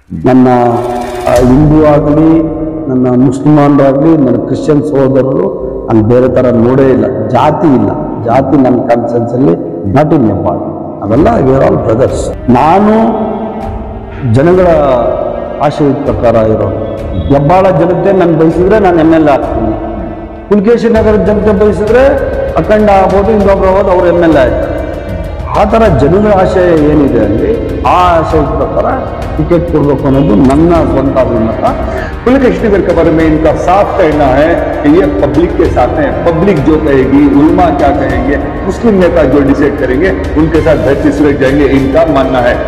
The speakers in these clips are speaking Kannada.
ನನ್ನ ಆ, ಹಿಂದೂ ಆಗಲಿ ನನ್ನ ಮುಸ್ಲಿಮಾನರಾಗಲಿ ನನ್ನ ಕ್ರಿಶ್ಚಿಯನ್ ಸಹೋದರರು ನಾನು ಬೇರೆ ಥರ ನೋಡೇ ಇಲ್ಲ ಜಾತಿ ಇಲ್ಲ ಜಾತಿ ನನ್ನ ಕಾನ್ಸೆನ್ಸಲ್ಲಿ ನಾಟ್ ಇನ್ ನೆಪಾಳ್ ಅವೆಲ್ಲ ವೇರ್ ಆಲ್ ಬ್ರದರ್ಸ್ ನಾನು ಜನಗಳ ಆಶಯದ ಪ್ರಕಾರ ಇರೋದು ಹೆಬ್ಬಾಳ ಜನತೆ ನಾನು ಬಯಸಿದ್ರೆ ನಾನು ಎಮ್ ಎಲ್ ಎ ಆಗ್ತೀನಿ ಪುಲಕೇಶಿ ನಗರದ ಜನತೆ ಬಯಸಿದ್ರೆ ಅಖಂಡ ಆಗ್ಬೋದು ಇನ್ನೊಬ್ರು ಆಗ್ಬೋದು ಅವ್ರು ಎಮ್ ಎಲ್ ಎ ಆಯ್ತಾರೆ ಆ ಥರ ಜನಗಳ ಆಶಯ ಏನಿದೆ ಅಲ್ಲಿ ಆ ಆಶಯದ ಪ್ರಕಾರ ಟಿಕೆಟ್ ಕೊಡಬೇಕು ಅನ್ನೋದು ನನ್ನ ಸ್ವಂತ ಅಭಿಮತ पुलकेश नगर के बारे में इनका साफ कहना है कि ये पब्लिक के साथ हैं पब्लिक जो कहेगी उल्मा क्या कहेंगे मुस्लिम नेता जो डिसाइड करेंगे उनके साथ धरती सुरज जाएंगे इनका मानना है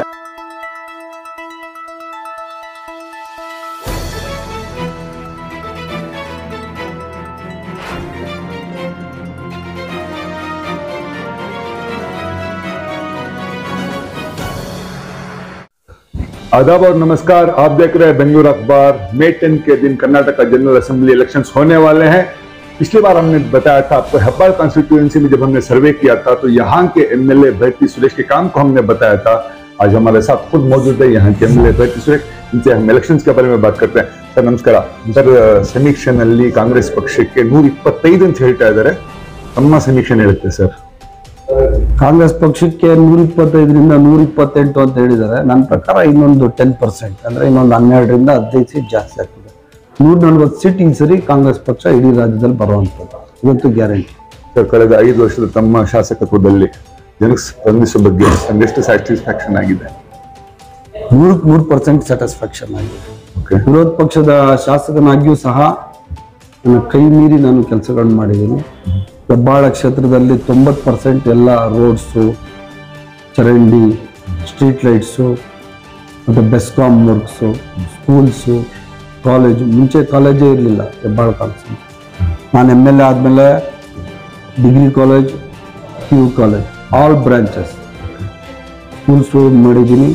आदाब और नमस्कार आप देख रहे हैं बेंगलुरु अखबार मे टेन के दिन कर्नाटक जनरल असेंबली इलेक्शंस होने वाले हैं पिछली बार हमने बताया था आपको हेब्बाल कॉन्स्टिट्यूएंसी में जब हमने सर्वे किया था तो यहाँ के एमएलए भरती सुरेश के काम को हमने बताया था आज हमारे साथ खुद मौजूद है यहाँ के एमएलए भरती सुरेश इनसे हम इलेक्शंस के बारे में बात करते हैं ಸರ್ ನಮಸ್ಕಾರ ಸರ್ ಸಮೀಕ್ಷೆನಲ್ಲಿ ಕಾಂಗ್ರೆಸ್ ಪಕ್ಷಕ್ಕೆ ನೂರ ಇಪ್ಪತ್ತೈದು ಅಂತ ಹೇಳ್ತಾ ಇದ್ದಾರೆ ತಮ್ಮ ಸಮೀಕ್ಷೆ ಹೇಳುತ್ತೆ ಸರ್ ಕಾಂಗ್ರೆಸ್ ಪಕ್ಷಕ್ಕೆ ನೂರ ಇಪ್ಪತ್ತೈದರಿಂದ ನೂರ ಇಪ್ಪತ್ತೆಂಟು ಅಂತ ಹೇಳಿದ್ದಾರೆ ನನ್ನ ಪ್ರಕಾರ ಇನ್ನೊಂದು ಟೆನ್ ಪರ್ಸೆಂಟ್ ಅಂದ್ರೆ ಇನ್ನೊಂದು ಹನ್ನೆರಡರಿಂದ ಹದಿನೈದು ಸೀಟ್ ಜಾಸ್ತಿ ಆಗ್ತದೆ ನೂರ ನಲ್ವತ್ತು ಸೀಟ್ ಈ ಸರಿ ಕಾಂಗ್ರೆಸ್ ಪಕ್ಷ ಇಡೀ ರಾಜ್ಯದಲ್ಲಿ ಬರುವಂಥದ್ದು ಇವತ್ತು ಗ್ಯಾರಂಟಿ ಸರ್ ಕಳೆದ ಐದು ವರ್ಷದ ತಮ್ಮ ಶಾಸಕತ್ವದಲ್ಲಿ ಜನಕ್ಕೆ ಸ್ಪಂದಿಸುವ ಬಗ್ಗೆ ಎಷ್ಟು ಸ್ಯಾಟಿಸ್ಫ್ಯಾಕ್ಷನ್ ಆಗಿದೆ ನೂರಕ್ಕೆ ನೂರು ಪರ್ಸೆಂಟ್ ಸ್ಯಾಟಿಸ್ಫ್ಯಾಕ್ಷನ್ ಆಗಿದೆ ಓಕೆ ವಿರೋಧ ಪಕ್ಷದ ಶಾಸಕನಾಗಿಯೂ ಸಹ ನನ್ನ ಕೈ ಮೀರಿ ನಾನು ಕೆಲಸಗಳನ್ನು ಮಾಡಿದ್ದೀನಿ ಹೆಬ್ಬಾಳ ಕ್ಷೇತ್ರದಲ್ಲಿ ತೊಂಬತ್ತು ಪರ್ಸೆಂಟ್ ಎಲ್ಲ ರೋಡ್ಸು ಚರಂಡಿ ಸ್ಟ್ರೀಟ್ ಲೈಟ್ಸು ಮತ್ತು ಬೆಸ್ಕಾಮ್ ವರ್ಕ್ಸು ಸ್ಕೂಲ್ಸು ಕಾಲೇಜು ಮುಂಚೆ ಕಾಲೇಜೇ ಇರಲಿಲ್ಲ ಹೆಬ್ಬಾಳ ಕಾಲೇಜ್ ನಾನು ಎಮ್ ಎಲ್ ಎ ಆದಮೇಲೆ degree college P U college all branches schools ಮಾಡಿದ್ದೀನಿ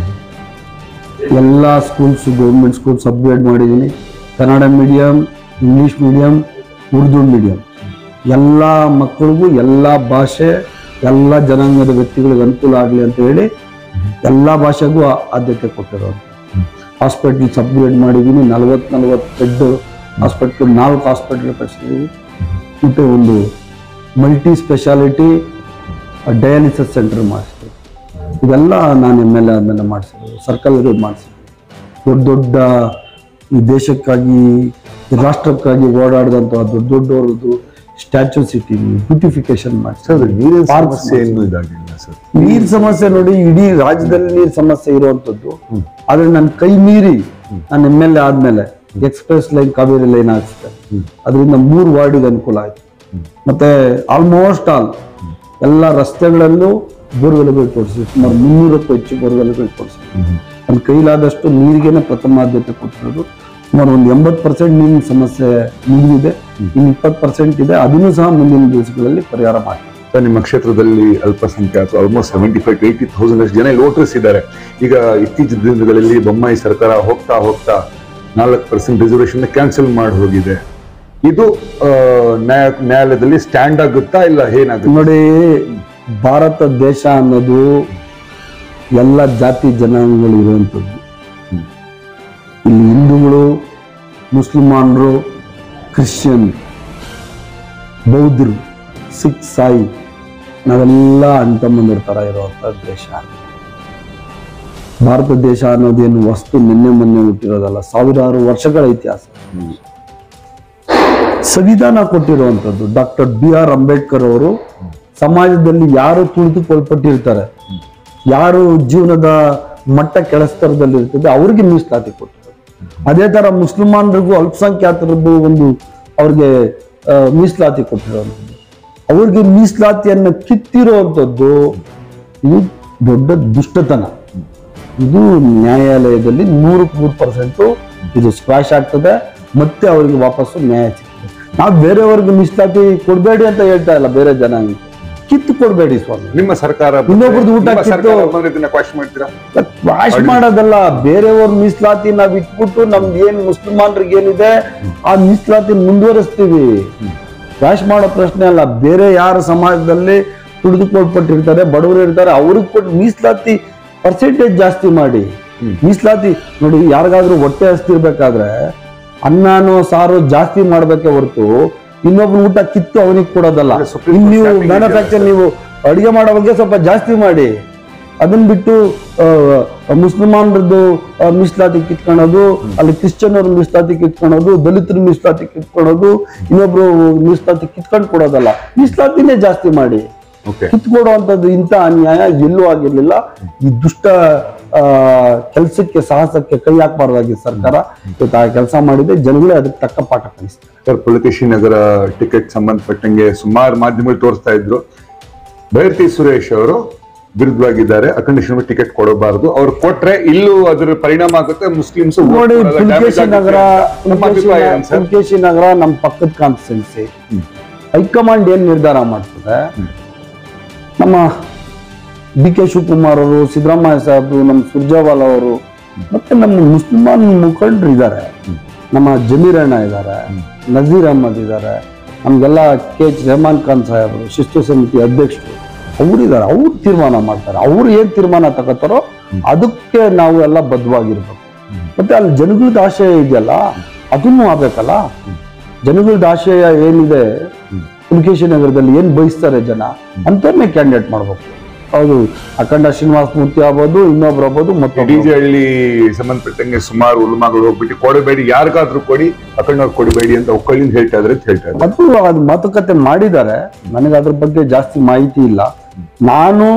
ಎಲ್ಲ ಸ್ಕೂಲ್ಸ್ ಗೌರ್ಮೆಂಟ್ ಸ್ಕೂಲ್ಸ್ ಅಪ್ಗ್ರೇಡ್ ಮಾಡಿದ್ದೀನಿ Kannada medium English medium Urdu medium ಎಲ್ಲ ಮಕ್ಕಳಿಗೂ ಎಲ್ಲ ಭಾಷೆ ಎಲ್ಲ ಜನಾಂಗದ ವ್ಯಕ್ತಿಗಳಿಗೆ ಅನುಕೂಲ ಆಗಲಿ ಅಂತ ಹೇಳಿ ಎಲ್ಲ ಭಾಷೆಗೂ ಆ- ಆದ್ಯತೆ ಕೊಟ್ಟಿರೋದು ಹಾಸ್ಪಿಟ್ಲ್ಸ್ ಅಪ್ಗ್ರೇಡ್ ಮಾಡಿದ್ದೀನಿ ನಲವತ್ತು ನಲವತ್ತು ಬೆಡ್ ಹಾಸ್ಪಿಟ್ಲ್ ನಾಲ್ಕು ಹಾಸ್ಪಿಟ್ಲ್ ಕಟ್ಸಿದ್ದೀವಿ ಮತ್ತು ಒಂದು ಮಲ್ಟಿ ಸ್ಪೆಷಾಲಿಟಿ ಡಯಾಲಿಸಿಸ್ ಸೆಂಟರ್ ಮಾಡಿಸ್ತೀವಿ ಇದೆಲ್ಲ ನಾನು ಎಮ್ ಎಲ್ ಎ ಆದಮೇಲೆ ಮಾಡಿಸಿರೋದು ಸರ್ಕಲ್ಗಳು ಮಾಡಿಸಿರೋದು ದೊಡ್ಡ ದೊಡ್ಡ ಈ ದೇಶಕ್ಕಾಗಿ ಈ ರಾಷ್ಟ್ರಕ್ಕಾಗಿ ಓಡಾಡಿದಂಥ ದೊಡ್ಡ ದೊಡ್ಡವ್ರದ್ದು ಸ್ಟ್ಯಾಚ್ಯೂಸ್ ಇಟ್ಟಿದ್ದೀವಿ ಬ್ಯೂಟಿಫಿಕೇಶನ್ ಸರ್ ಮಾಡಿಸಿ ನೀರಿನ Parks ಸಮಸ್ಯೆ ಇನ್ನೂ ಇದಾಗಿಲ್ಲ ಸರ್ ನೀರ್ ಸಮಸ್ಯೆ ನೋಡಿ ಇಡೀ ರಾಜ್ಯದಲ್ಲಿ ನೀರ್ ಸಮಸ್ಯೆ ಇರುವಂತದ್ದು ಆದ್ರೆ ನನ್ನ ಕೈ ಮೀರಿ ನಾನು ಎಮ್ ಎಲ್ ಎ ಆದ್ಮೇಲೆ ಎಕ್ಸ್ಪ್ರೆಸ್ ಲೈನ್ ಕಾವೇರಿ ಲೈನ್ ಹಾಕ್ಸಿದೆ ಅದರಿಂದ ಮೂರು ವಾರ್ಡಿಗೆ ಅನುಕೂಲ ಆಯ್ತು ಮತ್ತೆ ಆಲ್ಮೋಸ್ಟ್ ಆಲ್ ಎಲ್ಲ ರಸ್ತೆಗಳಲ್ಲೂ ಬೋರ್ವೆಲ್ಗಳು ಕೊಡಿಸಿ ಸುಮಾರು ಮುನ್ನೂರಕ್ಕೂ ಹೆಚ್ಚು ಬೋರ್ವೆಲ್ಗಳು ಕೊಡಿಸಿ ನನ್ನ ಕೈಲಾದಷ್ಟು ನೀರಿಗೆನೆ ಪ್ರಥಮ ಆದ್ಯತೆ ಕೊಟ್ಟಿರೋದು ಸುಮಾರು ಒಂದು ಎಂಬತ್ತು ಪರ್ಸೆಂಟ್ ನೀರಿನ ಸಮಸ್ಯೆ ಮುಗಿದಿದೆ ಇನ್ನು ಇಪ್ಪತ್ತು ಪರ್ಸೆಂಟ್ ಇದೆ ಅದನ್ನು ಸಹ ಮುಂದಿನ ದಿವಸಗಳಲ್ಲಿ ಪರಿಹಾರ ಮಾಡ್ತೀವಿ ಸರ್ ನಿಮ್ಮ ಕ್ಷೇತ್ರದಲ್ಲಿ ಅಲ್ಪಸಂಖ್ಯಾತರು almost seventy five to eighty thousand ಅಷ್ಟು ಜನ ವೋಟರ್ಸ್ ಇದ್ದಾರೆ ಈಗ ಇತ್ತೀಚಿನ ದಿನಗಳಲ್ಲಿ ಬೊಮ್ಮಾಯಿ ಸರ್ಕಾರ ಹೋಗ್ತಾ ಹೋಗ್ತಾ ನಾಲ್ಕು ಪರ್ಸೆಂಟ್ ರಿಸರ್ವೇಶನ್ ಕ್ಯಾನ್ಸಲ್ ಮಾಡಿ ಹೋಗಿದೆ ಇದು ಆ, ನ್ಯಾಯ ನ್ಯಾಯಾಲಯದಲ್ಲಿ ಸ್ಟ್ಯಾಂಡ್ ಆಗುತ್ತಾ ಇಲ್ಲ ಏನಾಗುತ್ತೆ ನೋಡಿ ಭಾರತ ದೇಶ ಅನ್ನೋದು ಎಲ್ಲ ಜಾತಿ ಜನಾಂಗಗಳು ಇರುವಂಥದ್ದು ಇಲ್ಲಿ ಹಿಂದೂಗಳು ಮುಸ್ಲಿಮಾನರು ಕ್ರಿಶ್ಚಿಯನ್ ಬೌದ್ಧರು ಸಿಖ್ ಸಾಯಿ ನಾವೆಲ್ಲ ಅಣ್ತಮ್ಮಂದಿರ ಥರ ಇರುವಂಥ ದೇಶ ಭಾರತ ದೇಶ ಅನ್ನೋದೇನು ವಸ್ತು ನಿನ್ನೆ ಮೊನ್ನೆ ಹುಟ್ಟಿರೋದಲ್ಲ ಸಾವಿರಾರು ವರ್ಷಗಳ ಇತಿಹಾಸ ಸಂವಿಧಾನ ಕೊಟ್ಟಿರುವಂಥದ್ದು ಡಾಕ್ಟರ್ ಬಿ ಆರ್ ಅಂಬೇಡ್ಕರ್ ಅವರು ಸಮಾಜದಲ್ಲಿ ಯಾರು ತುಳಿದುಕೊಳ್ಪಟ್ಟಿರ್ತಾರೆ ಯಾರು ಜೀವನದ ಮಟ್ಟ ಕೆಳಸ್ತರದಲ್ಲಿ ಇರ್ತದೆ ಅವ್ರಿಗೆ ಮೀಸಲಾತಿ ಕೊಟ್ಟಿರೋದು ಅದೇ ತರ ಮುಸ್ಲಿಮಾನರಿಗೂ ಅಲ್ಪಸಂಖ್ಯಾತರದ್ದು ಒಂದು ಅವ್ರಿಗೆ ಆ, ಮೀಸಲಾತಿ ಕೊಟ್ಟಿರುವಂಥದ್ದು ಅವ್ರಿಗೆ ಮೀಸಲಾತಿಯನ್ನ ಕಿತ್ತಿರುವಂಥದ್ದು ಇದು ದೊಡ್ಡ ದುಷ್ಟತನ ಇದು ನ್ಯಾಯಾಲಯದಲ್ಲಿ ನೂರಕ್ಕೆ ನೂರು ಪರ್ಸೆಂಟು ಇದು ಸ್ಕ್ವಾಶ್ ಆಗ್ತದೆ ಮತ್ತೆ ಅವರಿಗೆ ವಾಪಸ್ಸು ನ್ಯಾಯ ಸಿಗ್ತದೆ ನಾವು ಬೇರೆಯವ್ರಿಗೆ ಮೀಸಲಾತಿ ಕೊಡಬೇಡಿ ಅಂತ ಹೇಳ್ತಾ ಇಲ್ಲ ಬೇರೆ ಜನ ಕಿತ್ತು ಕೊಡಬೇಡಿ ಸ್ವಾಮಿ ನಿಮ್ಮ ಸರ್ಕಾರ ಬಂದ್ರೆ- ಇನ್ನೊಬ್ರದ್ದು ಊಟ ನಿಮ್ಮ ಕಿತ್ತು- ಸರ್ಕಾರ ಬಂದ್ರೆ ಇದನ್ನ ಕ್ವಾಶ್ ಮಾಡ್ತೀರಾ ವಾಶ್ ಮಾಡೋದಲ್ಲ ಬೇರೆಯವ್ರ ಮೀಸಲಾತಿ ನಾವ್ ಇಟ್ಬಿಟ್ಟು ನಮ್ದು ಏನ್ ಮುಸ್ಲಿಮಾನ್ರಿಗೆ ಏನಿದೆ ಆ ಮೀಸಲಾತಿ ಮುಂದುವರಿಸ್ತೀವಿ ವಾಶ್ ಮಾಡೋ ಪ್ರಶ್ನೆ ಅಲ್ಲ ಬೇರೆ ಯಾರ ಸಮಾಜದಲ್ಲಿ ತುಳಿದುಕೊಳ್ಪಟ್ಟಿರ್ತಾರೆ ಬಡವರು ಇರ್ತಾರೆ ಅವ್ರಿಗೆ ಕೊಟ್ಟು ಮೀಸಲಾತಿ ಪರ್ಸೆಂಟೇಜ್ ಜಾಸ್ತಿ ಮಾಡಿ ಮೀಸಲಾತಿ ನೋಡಿ ಯಾರಿಗಾದ್ರೂ ಹೊಟ್ಟೆ ಹಸ್ತಿರ್ಬೇಕಾದ್ರೆ ಅನ್ನನೋ ಸಾರು ಜಾಸ್ತಿ ಮಾಡ್ಬೇಕೆ ಹೊರತು ಇನ್ನೊಬ್ರು ಊಟ ಕಿತ್ತು ಅವನಿಗೆ ಕೊಡೋದಲ್ಲ ಅದೇ Supreme ಇನ್ನು Court ನೀವು stamping ಮ್ಯಾನುಫ್ಯಾಕ್ಚರ್ ನೀವು ಅಡಿಗೆ ಮಾಡೋ ಬಗ್ಗೆ ಸ್ವಲ್ಪ ಜಾಸ್ತಿ ಮಾಡಿ ಅದನ್ನ ಬಿಟ್ಟು ಆ, ಮುಸಲ್ಮಾನರದ್ದು ಆ, ಮೀಸಲಾತಿ ಕಿತ್ಕೊಳ್ಳೋದು ಅಲ್ಲಿ ಕ್ರಿಶ್ಚಿಯನ್ ಮೀಸಲಾತಿ ಕಿತ್ಕೊಳ್ಳೋದು ದಲಿತರ ಮೀಸಲಾತಿ ಕಿತ್ಕೊಳ್ಳೋದು ಇನ್ನೊಬ್ರು ಮೀಸಲಾತಿ ಕಿತ್ಕೊಂಡು ಕೊಡೋದಲ್ಲ ಮೀಸಲಾತಿನೇ ಜಾಸ್ತಿ ಮಾಡಿ ಓಕೆ ಕಿತ್ಕೊಡುವಂಥದ್ದು ಇಂಥ ಅನ್ಯಾಯ ಎಲ್ಲೂ ಆಗಿರ್ಲಿಲ್ಲ ಈ ದುಷ್ಟ ಆ ಕೆಲಸಕ್ಕೆ ಸಾಹಸಕ್ಕೆ ಕೈ ಹಾಕಬಾರ್ದಾಗಿ ಸರ್ಕಾರ ಇವತ್ತು ಆ ಕೆಲಸ ಮಾಡಿದೆ ಜನಗಳೇ ಅದಕ್ಕೆ ತಕ್ಕ ಪಾಠ ಕಲಿಸ್ತಾರೆ ಸರ್ ಪುಲಕೇಶಿ ನಗರ ಟಿಕೆಟ್ ಸಂಬಂಧಪಟ್ಟಂಗೆ ಸುಮಾರು ಮಾಧ್ಯಮಗಳು ತೋರಿಸ್ತಾ ಇದ್ರು ಭೈರತಿ ಸುರೇಶ್ ಅವರು ವಿರುದ್ಧವಾಗಿದ್ದಾರೆ ಅಖಂಡ ಟಿಕೆಟ್ ಕೊಡಬಾರದು ಅವ್ರು ಕೊಟ್ರೆ ಇಲ್ಲೂ ಅದರ ಪರಿಣಾಮ ಆಗುತ್ತೆ ಮುಸ್ಲಿಮ್ಸ್ ನೋಡಿ ಪುಲಕೇಶಿ ನಗರ ಪುಲಕೇಶಿ ನ- ಪುಲಕೇಶಿ ನಗರ ನಮ್ಮ ಪಕ್ಕದ ಕಾನ್ಸ್ಟಿಟ್ಯೂನ್ಸಿ ಹೈಕಮಾಂಡ್ ಏನ್ ನಿರ್ಧಾರ ಮಾಡ್ತದೆ ನಮ್ಮ ಡಿ ಕೆ ಶಿವಕುಮಾರ್ ಅವರು ಸಿದ್ದರಾಮಯ್ಯ ಸಾಹೇಬರು ನಮ್ಮ ಸುರ್ಜಾವಾಲ ಅವರು ಮತ್ತೆ ನಮ್ಮ ಮುಸ್ಲಿಮಾನ್ ಮುಖಂಡರು ಇದ್ದಾರೆ ನಮ್ಮ ಜಮೀರ್ ಅಣ್ಣ ಇದ್ದಾರೆ ನಜೀರ್ ಅಹಮದ್ ಇದ್ದಾರೆ ನಮ್ಗೆಲ್ಲ ಕೆ ಎಚ್ ರೆಹಮಾನ್ ಖಾನ್ ಸಾಹೇಬರು ಶಿಸ್ತು ಸಮಿತಿ ಅಧ್ಯಕ್ಷರು ಅವರಿದ್ದಾರೆ ಅವ್ರು ತೀರ್ಮಾನ ಮಾಡ್ತಾರೆ ಅವ್ರು ಏನ್ ತೀರ್ಮಾನ ತಗೋತಾರೋ ಅದಕ್ಕೆ ನಾವು ಎಲ್ಲ ಬದ್ಧವಾಗಿರ್ಬೇಕು ಮತ್ತೆ ಅಲ್ಲಿ ಜನಗಳದ ಆಶಯ ಇದೆಯಲ್ಲ ಅದನ್ನು ಆಗ್ಬೇಕಲ್ಲ ಜನಗಳದ ಆಶಯ ಏನಿದೆ ಪುಲಕೇಶಿ ನಗರದಲ್ಲಿ ಏನ್ ಬಯಸ್ತಾರೆ ಜನ ಅಂತವ್ರನ್ನೇ ಕ್ಯಾಂಡಿಡೇಟ್ ಮಾಡ್ಬೇಕು ಹೌದು ಅಖಂಡ ಶ್ರೀನಿವಾಸ ಮೂರ್ತಿ ಆಗ್ಬೋದು ಇನ್ನೊಬ್ರು ಆಗ್ಬೋದು ಮತ್ತೊಬ್ರು ಡಿಜೆ ಹಳ್ಳಿ ಸಂಬಂಧಪಟ್ಟಂಗೆ ಸುಮಾರು ಉಲ್ಮಾಗಳು ಹೋಗ್ಬಿಟ್ಟು ಕೊಡಬೇಡಿ ಯಾರಿಗಾದ್ರೂ ಕೊಡಿ ಅಖಂಡ ಕೊಡಬೇಡಿ ಅಂತ ಒಕ್ಕಳಿಂದ ಹೇಳ್ತಾ ಇದ್ರೆ ಅಂತ ಹೇಳ್ತಾ ಇದ್ದಾರೆ ಅದು ಅದು ಮಾತುಕತೆ ಮಾಡಿದ್ದಾರೆ ನನಗೆ ಅದ್ರ ಬಗ್ಗೆ ಜಾಸ್ತಿ ಮಾಹಿತಿ ಇಲ್ಲ ನಾನು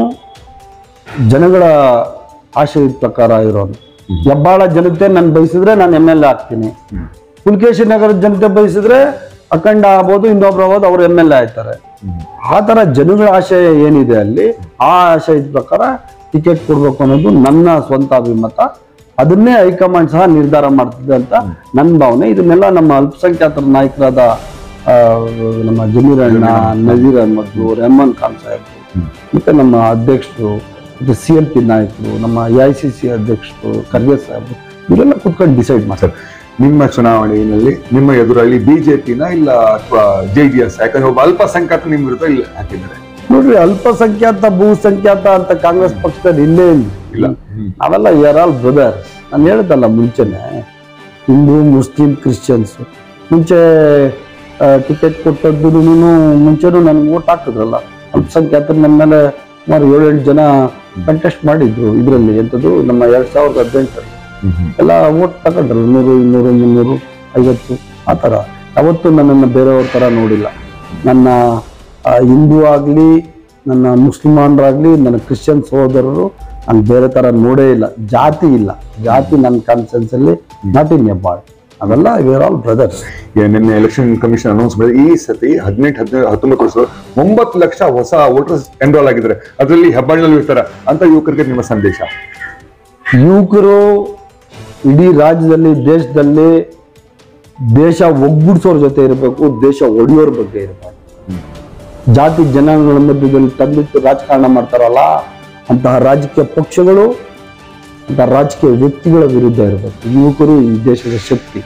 ಜನಗಳ ಆಶಯದ ಪ್ರಕಾರ ಇರೋನು ಹೆಬ್ಬಾಳ ಜನತೆ ನಾನು ಬಯಸಿದ್ರೆ ನಾನು ಎಮ್ ಎಲ್ ಎ ಆಗ್ತೀನಿ ಪುಲಕೇಶಿ ನಗರದ ಜನತೆ ಬಯಸಿದ್ರೆ ಅಖಂಡ ಆಗ್ಬೋದು ಇನ್ನೊಬ್ರು ಆಗ್ಬೋದು ಅವ್ರು ಎಮ್ ಎಲ್ ಎ ಆಯ್ತಾರೆ ಆ ತರ ಜನಗಳ ಆಶಯ ಏನಿದೆ ಅಲ್ಲಿ ಆ ಆಶಯದ ಪ್ರಕಾರ ಟಿಕೆಟ್ ಕೊಡ್ಬೇಕು ಅನ್ನೋದು ನನ್ನ ಸ್ವಂತ ಅಭಿಮತ ಅದನ್ನೇ ಹೈಕಮಾಂಡ್ ಸಹ ನಿರ್ಧಾರ ಮಾಡ್ತಿದೆ ಅಂತ ನನ್ನ ಭಾವನೆ ಇದನ್ನೆಲ್ಲ ನಮ್ಮ ಅಲ್ಪಸಂಖ್ಯಾತರ ನಾಯಕರಾದ ಆ, ನಮ್ಮ ಜಮೀರ್ ಅಣ್ಣ ನಜೀರ್ ಅಹಮದ್ ರೆಹಮಾನ್ ಖಾನ್ ಸಾಹೇಬ್ ಮತ್ತೆ ನಮ್ಮ ಅಧ್ಯಕ್ಷರು ಮತ್ತೆ ಸಿ ಎಲ್ ಪಿ ನಾಯಕರು ನಮ್ಮ ಎ ಐ ಸಿ ಸಿ ಅಧ್ಯಕ್ಷರು ಖರ್ಗೆ ಸಾಹೇಬ್ ಇವರೆಲ್ಲ ಕುತ್ಕೊಂಡು ಡಿಸೈಡ್ ಮಾಡ್ತಾರೆ ನಿಮ್ಮ ಚುನಾವಣೆಯಲ್ಲಿ ನಿಮ್ಮ ಎದುರಲ್ಲಿ ಬಿಜೆಪಿನ ಇಲ್ಲ ಅಥವಾ ಜೆ ಡಿ ಎಸ್ ಯಾಕಂದ್ರೆ ಒಬ್ಬ ಅಲ್ಪಸಂಖ್ಯಾತ ನಿಮ್ ವಿರುದ್ಧ ಇಲ್ಲಿ ಹಾಕಿದ್ದಾರೆ ನೋಡ್ರಿ ಅಲ್ಪಸಂಖ್ಯಾತ ಬಹುಸಂಖ್ಯಾತ ಅಂತ ಕಾಂಗ್ರೆಸ್ ಪಕ್ಷದಲ್ಲಿ ಇಲ್ಲೇ ಇಲ್ಲ ನಾವೆಲ್ಲ ಯರ್ ಆಲ್ ಬ್ರದರ್ ನಾನು ಹೇಳ್ದಲ್ಲ ಮುಂಚೆನೆ ಹಿಂದೂ ಮುಸ್ಲಿಂ ಕ್ರಿಶ್ಚಿಯನ್ಸ್ ಮುಂಚೆ ಟಿಕೆಟ್ ಕೊಟ್ಟದ್ದು ಮುಂಚೆನೂ ನನಗೆ ಓಟ್ ಹಾಕಿದ್ರಲ್ಲ ಅಲ್ಪಸಂಖ್ಯಾತರು ನಮ್ಮ ಮೇಲೆ ಸುಮಾರು ಏಳೆಂಟು ಜನ ಕಂಟೆಸ್ಟ್ ಮಾಡಿದ್ರು ಇದರಲ್ಲಿ ಎಂಥದ್ದು ನಮ್ಮ ಎರಡ್ ಸಾವಿರದ ಹದಿನೆಂಟರಲ್ಲಿ ಎಲ್ಲ ಓಟ್ ತಗೊಂಡ್ರಲ್ಲ ನೂರು ಇನ್ನೂರು ಮುನ್ನೂರು ಐವತ್ತು ಆ ಥರ ಯಾವತ್ತೂ ನನ್ನನ್ನು ಬೇರೆಯವ್ರ ಥರ ನೋಡಿಲ್ಲ ನನ್ನ ಆ, ಹಿಂದೂ ಆಗಲಿ ನನ್ನ ಮುಸ್ಲಿಮಾನರಾಗಲಿ ನನ್ನ ಕ್ರಿಶ್ಚಿಯನ್ ಸಹೋದರರು ನಾನು ಬೇರೆ ಥರ ನೋಡೇ ಇಲ್ಲ ಜಾತಿ ಇಲ್ಲ ಜಾತಿ ನನ್ನ ಕಾನ್ಸೆನ್ಸಲ್ಲಿ ನಾಟ್ ಇನ್ ಹೆಬ್ಬಾಳ್ ಅವೆಲ್ಲ ವೇರ್ ಆಲ್ ಬ್ರದರ್ಸ್ ನಿನ್ನೆ ಎಲೆಕ್ಷನ್ ಕಮಿಷನ್ ಅನೌನ್ಸ್ ಮಾಡಿದ್ರೆ ಈ ಸತಿ ಹದಿನೆಂಟು ಹದಿನೈದು ಹತ್ತೊಂಬತ್ತು ವರ್ಷ ಒಂಬತ್ತು ಲಕ್ಷ ಹೊಸ ವೋಟರ್ಸ್ ಎನ್ರೋಲ್ ಆಗಿದ್ದಾರೆ ಅದರಲ್ಲಿ ಹೆಬ್ಬಾಳಿನಲ್ಲಿ ಇರ್ತಾರೆ ಅಂತ ಯುವಕರಿಗೆ ನಿಮ್ಮ ಸಂದೇಶ ಯುವಕರು ಇಡೀ ರಾಜ್ಯದಲ್ಲಿ ದೇಶದಲ್ಲಿ ದೇಶ ಒಗ್ಗೂಡ್ಸೋರ್ ಜೊತೆ ಇರಬೇಕು ದೇಶ ಒಡೆಯೋರ್ ಬಗ್ಗೆ ಇರಬೇಕು ಜಾತಿ ಜನಾಂಗಗಳ ಮಧ್ಯದಲ್ಲಿ ತಂದಿಟ್ಟು ರಾಜಕಾರಣ ಮಾಡ್ತಾರಲ್ಲ ಅಂತಹ ರಾಜಕೀಯ ಪಕ್ಷಗಳು ಅಂತಹ ರಾಜಕೀಯ ವ್ಯಕ್ತಿಗಳ ವಿರುದ್ಧ ಇರಬೇಕು ಯುವಕರು ಈ ದೇಶದ ಶಕ್ತಿ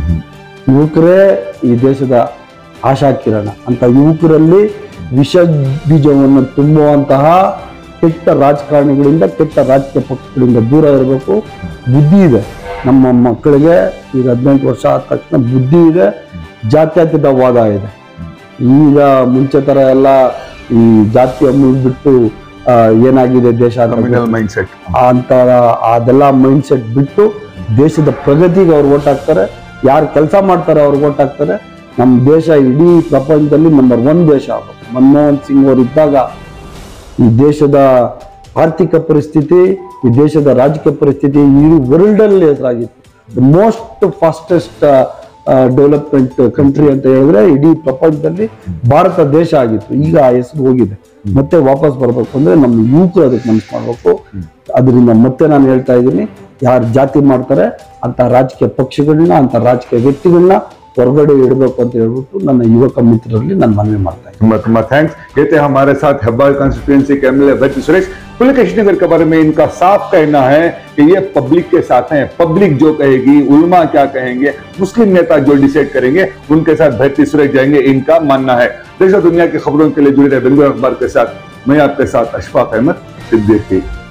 ಯುವಕರೇ ಈ ದೇಶದ ಆಶಾ ಕಿರಣ ಅಂತ ಯುವಕರಲ್ಲಿ ವಿಷ ಬೀಜವನ್ನು ತುಂಬುವಂತಹ ಕೆಟ್ಟ ರಾಜಕಾರಣಿಗಳಿಂದ ಕೆಟ್ಟ ರಾಜಕೀಯ ಪಕ್ಷಗಳಿಂದ ದೂರ ಇರಬೇಕು ಬುದ್ಧಿ ಇದೆ ನಮ್ಮ ಮಕ್ಕಳಿಗೆ ಈಗ ಹದಿನೆಂಟು ವರ್ಷ ಆದ ತಕ್ಷಣ ಬುದ್ಧಿ ಇದೆ ಜಾತ್ಯತೀತ ವಾದ ಇದೆ ಈಗ ಮುಂಚೆ ತರ ಎಲ್ಲ ಈ ಜಾತಿ ಬಿಟ್ಟು ಆ, ಏನಾಗಿದೆ ದೇಶ ಅಂತ ಕಮ್ಯುನಲ್ ಮೈಂಡ್ ಸೆಟ್ ಅಂತ ಅದೆಲ್ಲ ಮೈಂಡ್ ಸೆಟ್ ಬಿಟ್ಟು ದೇಶದ ಪ್ರಗತಿಗೆ ಅವ್ರು ಓಟ್ ಹಾಕ್ತಾರೆ ಯಾರು ಕೆಲಸ ಮಾಡ್ತಾರೆ ಅವ್ರಿಗೆ ಓಟ್ ಹಾಕ್ತಾರೆ ನಮ್ಮ ದೇಶ ಇಡೀ ಪ್ರಪಂಚದಲ್ಲಿ ನಂಬರ್ ಒನ್ ದೇಶ ಆಗ್ಬೇಕು ಮನಮೋಹನ್ ಸಿಂಗ್ ಅವರು ಇದ್ದಾಗ ಈ ದೇಶದ ಆರ್ಥಿಕ ಪರಿಸ್ಥಿತಿ ಈ ದೇಶದ ರಾಜಕೀಯ ಪರಿಸ್ಥಿತಿ ಇಡೀ ವರ್ಲ್ಡ್ ಅಲ್ಲಿ ಹೆಸರಾಗಿತ್ತು ಮೋಸ್ಟ್ ಫಾಸ್ಟೆಸ್ಟ್ ಡೆವಲಪ್ಮೆಂಟ್ ಕಂಟ್ರಿ ಅಂತ ಹೇಳಿದ್ರೆ ಇಡೀ ಪ್ರಪಂಚದಲ್ಲಿ ಭಾರತ ದೇಶ ಆಗಿತ್ತು ಈಗ ಆ ಹೆಸರು ಹೋಗಿದೆ ಮತ್ತೆ ವಾಪಸ್ ಬರ್ಬೇಕು ಅಂದ್ರೆ ನಮ್ಮ ಯುವಕರು ಅದಕ್ಕೆ ಮನಸ್ಸು ಮಾಡ್ಬೇಕು ಅದರಿಂದ ಮತ್ತೆ ನಾನು ಹೇಳ್ತಾ ಇದ್ದೀನಿ ಯಾರು ಜಾತಿ ಮಾಡ್ತಾರೆ ಅಂತ ರಾಜಕೀಯ ಪಕ್ಷಗಳನ್ನ ಅಂತ ರಾಜಕೀಯ ವ್ಯಕ್ತಿಗಳನ್ನ ಹೊರಗಡೆ ಇಡಬೇಕು ಅಂತ ಹೇಳ್ಬಿಟ್ಟು ನನ್ನ ಯುವಕ ಮಿತ್ರರಲ್ಲಿ ನಾನು ಮನವಿ ಮಾಡ್ತಾ ಇದ್ದೀನಿ तुम्हारा तुम्हारा थैंक्स ये थे हमारे साथ हेब्बाल कॉन्स्टिट्यूंसी के एमएलए भट्ट सुरेश पुलकेश नगर के बारे में इनका साफ कहना है कि ये पब्लिक के साथ हैं पब्लिक जो कहेगी उल्मा क्या कहेंगे मुस्लिम नेता जो डिसाइड करेंगे उनके साथ भट्टी सुरेश जाएंगे इनका मानना है देश और दुनिया की खबरों के लिए जुड़े रहे बेंगलुरु अखबार के साथ मैं आपके साथ अशफाक अहमद सिद्दीकी